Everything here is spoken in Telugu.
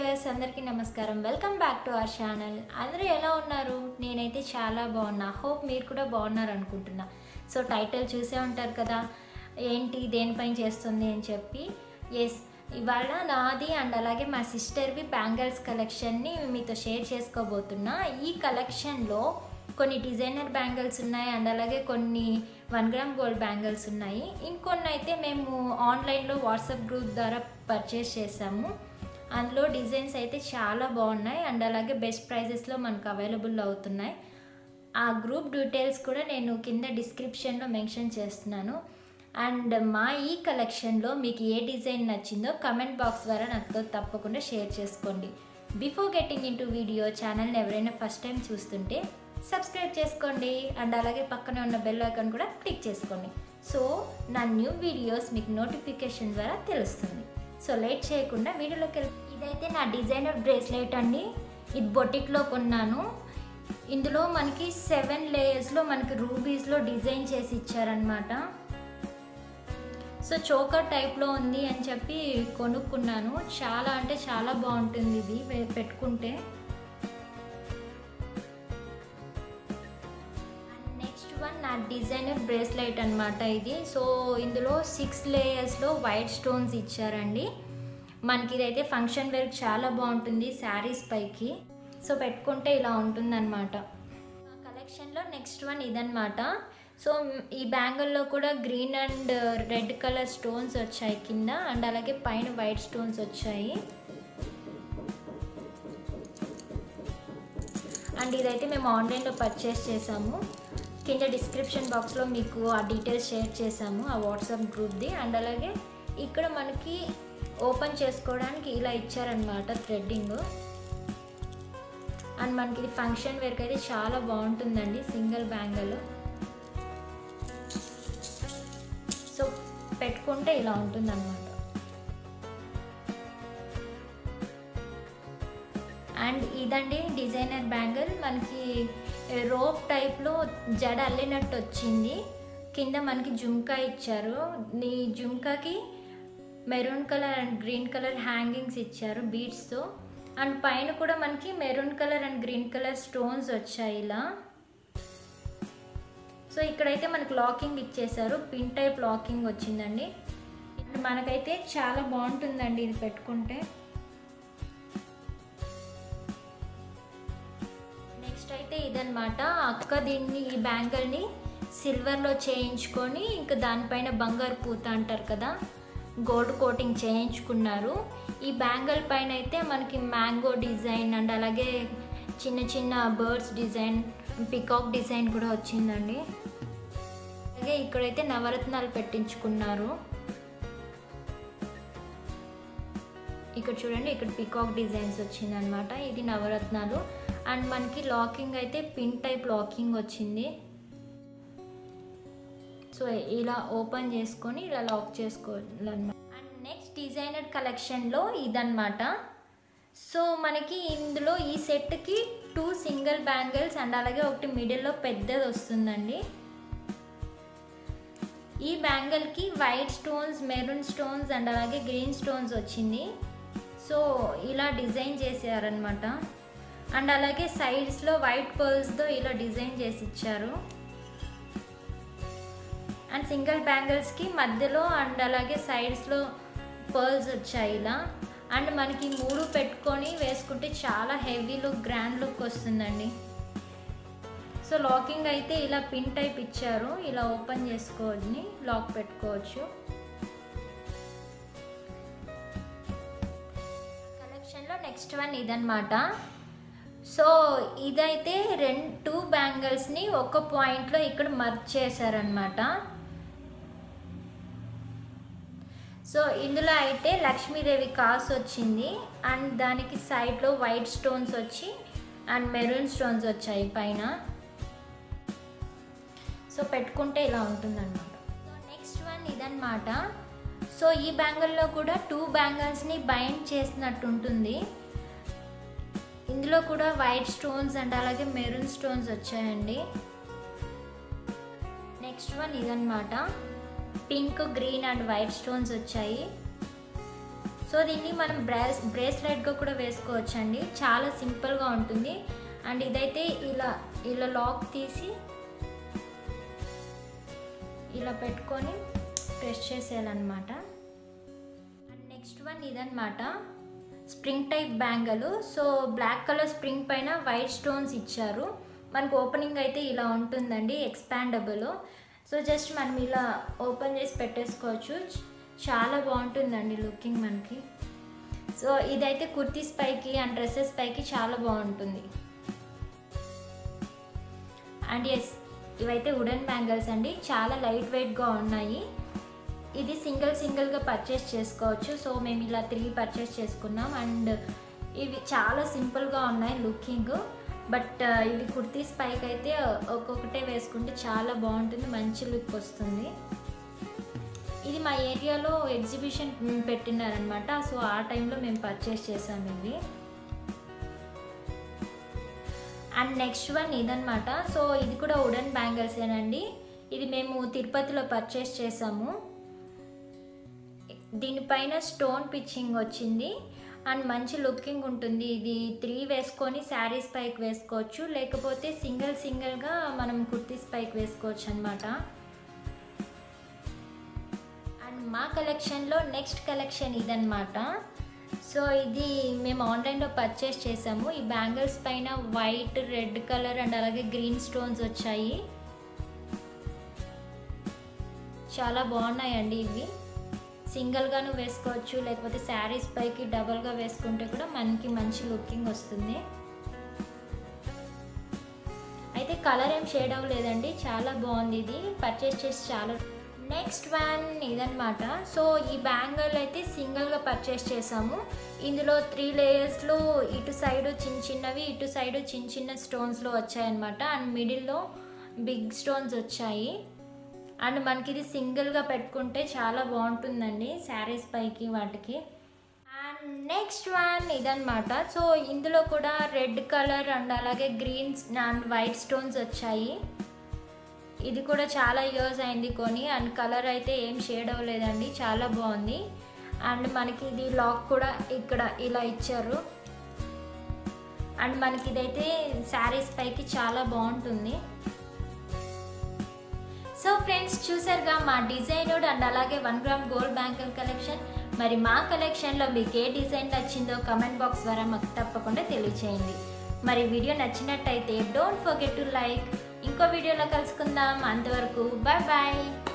వ్యూవర్స్ అందరికీ నమస్కారం welcome back to our channel అందరూ ఎలా ఉన్నారు నేనైతే చాలా బాగున్నా హోప్ మీరు కూడా బాగున్నారు అనుకుంటున్నా సో టైటిల్ చూసే ఉంటారు కదా ఏంటి దేనిపైన చేస్తుంది అని చెప్పి ఎస్ ఇవాళ నాది అండ్ అలాగే మా సిస్టర్వి బ్యాంగిల్స్ కలెక్షన్ని మీతో షేర్ చేసుకోబోతున్నా ఈ కలెక్షన్లో కొన్ని డిజైనర్ బ్యాంగిల్స్ ఉన్నాయి అండ్ అలాగే కొన్ని వన్ గ్రామ్ గోల్డ్ బ్యాంగిల్స్ ఉన్నాయి ఇంకొన్ని అయితే మేము ఆన్లైన్లో వాట్సాప్ గ్రూప్ ద్వారా పర్చేస్ చేసాము అందులో డిజైన్స్ అయితే చాలా బాగున్నాయి అండ్ అలాగే బెస్ట్ ప్రైజెస్లో మనకు అవైలబుల్ అవుతున్నాయి ఆ గ్రూప్ డీటెయిల్స్ కూడా నేను కింద డిస్క్రిప్షన్లో మెన్షన్ చేస్తున్నాను అండ్ మా ఈ కలెక్షన్లో మీకు ఏ డిజైన్ నచ్చిందో కమెంట్ బాక్స్ ద్వారా నాతో తప్పకుండా షేర్ చేసుకోండి before getting into video ఛానల్ని ఎవరైనా ఫస్ట్ టైం చూస్తుంటే సబ్స్క్రైబ్ చేసుకోండి అండ్ అలాగే పక్కనే ఉన్న బెల్ ఐకాన్ కూడా క్లిక్ చేసుకోండి సో నా న్యూ వీడియోస్ మీకు నోటిఫికేషన్ ద్వారా తెలుస్తుంది సో లేట్ చేయకుండా వీడియోలోకి వెళ్ళి ఇదైతే నా డిజైనర్ బ్రేస్లెట్ అండి ఇది బొటిక్లో కొన్నాను ఇందులో మనకి సెవెన్ లేయర్స్లో మనకి రూబీస్లో డిజైన్ చేసి ఇచ్చారనమాట సో చోకర్ టైప్లో ఉంది అని చెప్పి కొనుక్కున్నాను చాలా అంటే చాలా బాగుంటుంది ఇది పె- పెట్టుకుంటే నెక్స్ట్ వన్ నా డిజైనర్ బ్రేస్లెట్ అనమాట ఇది సో ఇందులో సిక్స్ లేయర్స్లో వైట్ స్టోన్స్ ఇచ్చారండి మనకి ఇదైతే ఫంక్షన్ వేర్ చాలా బాగుంటుంది శారీస్ పైకి సో పెట్టుకుంటే ఇలా ఉంటుందన్నమాట కలెక్షన్లో నెక్స్ట్ వన్ ఇదన్నమాట సో ఈ బ్యాంగిల్లో కూడా green and red colour stones వచ్చాయి కింద అండ్ అలాగే పైన వైట్ స్టోన్స్ వచ్చాయి అండ్ ఇదైతే మేము ఆన్లైన్లో పర్చేస్ చేసాము కింద డిస్క్రిప్షన్ బాక్స్లో మీకు ఆ డీటెయిల్స్ షేర్ చేసాము ఆ వాట్సాప్ గ్రూప్ది అండ్ అలాగే ఇక్కడ మనకి ఓపెన్ చేసుకోవడానికి ఇలా ఇచ్చారనమాట థ్రెడ్డింగ్ అండ్ మనకి ఇది ఫంక్షన్ వేర్కి అయితే చాలా బాగుంటుందండి సింగిల్ బ్యాంగిల్ సో పెట్టుకుంటే ఇలా ఉంటుందన్నమాట అండ్ ఇదండి డిజైనర్ బ్యాంగిల్ మనకి రోప్ టైప్లో జడ అల్లినట్టు వచ్చింది కింద మనకి జుమ్కా ఇచ్చారు ఈ జుమ్కాకి maroon colour and green colour hangings ఇచ్చారు బీడ్స్తో అండ్ పైన కూడా మనకి maroon colour and green colour stones వచ్చాయి ఇలా సో ఇక్కడైతే మనకి లాకింగ్ ఇచ్చేసారు పిన్ టైప్ లాకింగ్ వచ్చిందండి అండ్ మనకైతే చాలా బాగుంటుందండి ఇది పెట్టుకుంటే నెక్స్ట్ అయితే ఇదనమాట అక్క దీన్ని ఈ బ్యాంగిల్ని సిల్వర్లో చేయించుకొని ఇంకా దానిపైన బంగారు పూత అంటారు కదా గోల్డ్ కోటింగ్ చేయించుకున్నారు ఈ బ్యాంగిల్ పైన అయితే మనకి మ్యాంగో డిజైన్ అండ్ అలాగే చిన్న చిన్న బర్డ్స్ డిజైన్ పికాక్ డిజైన్ కూడా వచ్చిందండి అలాగే ఇక్కడైతే నవరత్నాలు పెట్టించుకున్నారు ఇక్కడ చూడండి ఇక్కడ పికాక్ డిజైన్స్ వచ్చిందనమాట ఇది నవరత్నాలు అండ్ మనకి లాకింగ్ అయితే పిన్ టైప్ లాకింగ్ వచ్చింది సో ఇలా ఓపెన్ చేసుకొని ఇలా లాక్ చేసుకోవాలన్నమాట అండ్ నెక్స్ట్ డిజైనర్ కలెక్షన్లో ఇదన్నమాట సో మనకి ఇందులో ఈ సెట్కి టూ సింగిల్ బ్యాంగిల్స్ అండ్ అలాగే ఒకటి మిడిల్లో పెద్దది వస్తుందండి ఈ బ్యాంగిల్కి white stones maroon stones and అలాగే గ్రీన్ స్టోన్స్ వచ్చింది సో ఇలా డిజైన్ చేశారనమాట అండ్ అలాగే సైడ్స్లో వైట్ పర్ల్స్తో ఇలా డిజైన్ చేసి ఇచ్చారు అండ్ సింగిల్ బ్యాంగిల్స్కి మధ్యలో అండ్ అలాగే సైడ్స్లో పర్ల్స్ వచ్చాయి ఇలా అండ్ మనకి మూడు పెట్టుకొని వేసుకుంటే చాలా హెవీ లుక్ గ్రాండ్ లుక్ వస్తుందండి సో లాకింగ్ అయితే ఇలా పిన్ టైప్ ఇచ్చారు ఇలా ఓపెన్ చేసుకోవద్దని లాక్ పెట్టుకోవచ్చు కలెక్షన్లో నెక్స్ట్ వన్ ఇదన్నమాట సో ఇదైతే రెండు టూ బ్యాంగిల్స్ని ఒక పాయింట్లో ఇక్కడ మర్చ్ చేశారనమాట సో ఇందులో అయితే లక్ష్మీదేవి కాస్ వచ్చింది అండ్ దానికి సైడ్లో వైట్ స్టోన్స్ వచ్చి అండ్ మెరూన్ స్టోన్స్ వచ్చాయి పైన సో పెట్టుకుంటే ఇలా ఉంటుందన్నమాట సో నెక్స్ట్ వన్ ఇదన్నమాట సో ఈ బ్యాంగిల్లో కూడా టూ బ్యాంగిల్స్ని బైండ్ చేసినట్టు ఉంటుంది ఇందులో కూడా వైట్ స్టోన్స్ అండ్ అలాగే మెరూన్ స్టోన్స్ వచ్చాయండి నెక్స్ట్ వన్ ఇదన్నమాట pink green and white stones వచ్చాయి సో దీన్ని మనం బ్రేస్ బ్రేస్లెట్గా కూడా వేసుకోవచ్చు అండి చాలా సింపుల్గా ఉంటుంది అండ్ ఇదైతే ఇలా ఇలా లాక్ తీసి ఇలా పెట్టుకొని ప్రెస్ చేసేయాలన్నమాట అండ్ నెక్స్ట్ వన్ ఇదన్నమాట spring type bangle so black colour spring పైన వైట్ స్టోన్స్ ఇచ్చారు మనకు ఓపెనింగ్ అయితే ఇలా ఉంటుందండి ఎక్స్పాండబుల్ సో జస్ట్ మనం ఇలా ఓపెన్ చేసి పెట్టేసుకోవచ్చు చాలా బాగుంటుందండి లుకింగ్ మనకి సో ఇదైతే కుర్తీస్ పైకి అండ్ డ్రెస్సెస్ పైకి చాలా బాగుంటుంది అండ్ ఎస్ ఇవైతే వుడెన్ బ్యాంగిల్స్ అండి చాలా లైట్ వెయిట్గా ఉన్నాయి ఇది సింగిల్ సింగిల్గా పర్చేస్ చేసుకోవచ్చు సో మేము ఇలా త్రీ పర్చేస్ చేసుకున్నాం అండ్ ఇవి చాలా సింపుల్గా ఉన్నాయి లుకింగ్ బట్ ఇవి కుర్తీస్ పైకి అయితే ఒక్కొక్కటే వేసుకుంటే చాలా బాగుంటుంది మంచి లుక్ వస్తుంది ఇది మా ఏరియాలో ఎగ్జిబిషన్ పెట్టినారనమాట సో ఆ టైంలో మేము పర్చేస్ చేసాం ఇవి అండ్ నెక్స్ట్ వన్ ఇదనమాట సో ఇది కూడా వుడెన్ బ్యాంగిల్సేనండి ఇది మేము తిరుపతిలో పర్చేస్ చేసాము దీనిపైన స్టోన్ పిచ్చింగ్ వచ్చింది అండ్ మంచి లుకింగ్ ఉంటుంది ఇది త్రీ వేసుకొని శారీస్ పైకి వేసుకోవచ్చు లేకపోతే సింగిల్ సింగిల్గా మనం కుర్తీస్ పైకి వేసుకోవచ్చు అనమాట అండ్ మా కలెక్షన్లో నెక్స్ట్ కలెక్షన్ ఇదనమాట సో ఇది మేము ఆన్లైన్లో పర్చేస్ చేసాము ఈ బ్యాంగిల్స్ పైన వైట్ రెడ్ కలర్ అండ్ అలాగే గ్రీన్ స్టోన్స్ వచ్చాయి చాలా బాగున్నాయండి ఇవి సింగిల్గాను వేసుకోవచ్చు లేకపోతే శారీస్ పైకి డబల్గా వేసుకుంటే కూడా మనకి మంచి లుకింగ్ వస్తుంది అయితే కలర్ ఏం షేడ్ అవ్వలేదండి చాలా బాగుంది ఇది పర్చేస్ చేసి చాలా నెక్స్ట్ వన్ ఇదనమాట సో ఈ బ్యాంగిల్ అయితే సింగిల్గా పర్చేస్ చేసాము ఇందులో త్రీ లేయర్స్లో ఇటు సైడ్ చిన్న చిన్నవి ఇటు సైడ్ చిన్న చిన్న స్టోన్స్లో వచ్చాయన్నమాట అండ్ మిడిల్లో బిగ్ స్టోన్స్ వచ్చాయి అండ్ మనకి ఇది సింగిల్గా పెట్టుకుంటే చాలా బాగుంటుందండి శారీస్ పైకి వాటికి అండ్ నెక్స్ట్ వన్ ఇదనమాట సో ఇందులో కూడా రెడ్ కలర్ అండ్ అలాగే గ్రీన్స్ అండ్ వైట్ స్టోన్స్ వచ్చాయి ఇది కూడా చాలా ఇయర్స్ అయింది కొని అండ్ కలర్ అయితే ఏం షేడ్ అవ్వలేదండి చాలా బాగుంది అండ్ మనకి ఇది లాక్ కూడా ఇక్కడ ఇలా ఇచ్చారు అండ్ మనకి ఇదైతే శారీస్ పైకి చాలా బాగుంటుంది సో ఫ్రెండ్స్ చూసారుగా మా డిజైనర్డ్ అండ్ అలాగే one gram gold bangle collection మరి మా కలెక్షన్లో మీకు ఏ డిజైన్ నచ్చిందో కమెంట్ బాక్స్ ద్వారా మాకు తప్పకుండా తెలియచేయండి మరి వీడియో నచ్చినట్టయితే డోంట్ ఫర్గెట్ టు లైక్ ఇంకో వీడియోలో కలుసుకుందాం అంతవరకు బాయ్ బాయ్